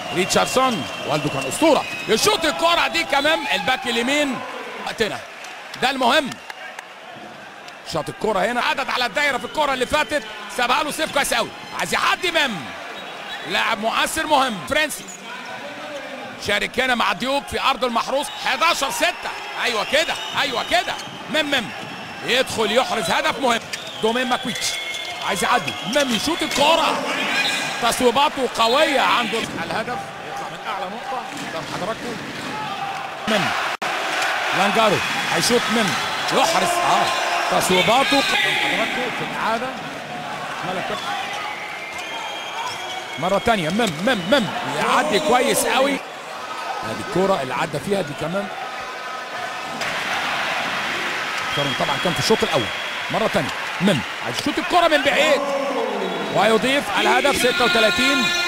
ريتشاردسون والده كان اسطوره يشوط الكره دي كمان الباك اليمين وقتنا ده المهم شاط الكره هنا عدد على الدايره في الكره اللي فاتت سابها له سيف كويس قوي عايز يعدي مم لاعب مؤثر مهم فرنسي شارك هنا مع ديوك في ارض المحروس 11 6 ايوه كده ايوه كده مم مم يدخل يحرز هدف مهم دومين ماكويتش عايز يعدي مم يشوط الكره تصويباته قويه عنده الهدف يطلع من اعلى نقطه قدام حضراتكم مم لانجارو هيشوط مم يحرز اه تصويباته قدام حضراتكم في الاعاده ملك مرة تانية مم مم مم يعدي كويس قوي هذه الكرة اللي عدى فيها دي كمان كارون طبعا كان في الشوط الأول مرة تانية مم عايز يشوط الكرة من بعيد ويضيف الهدف 36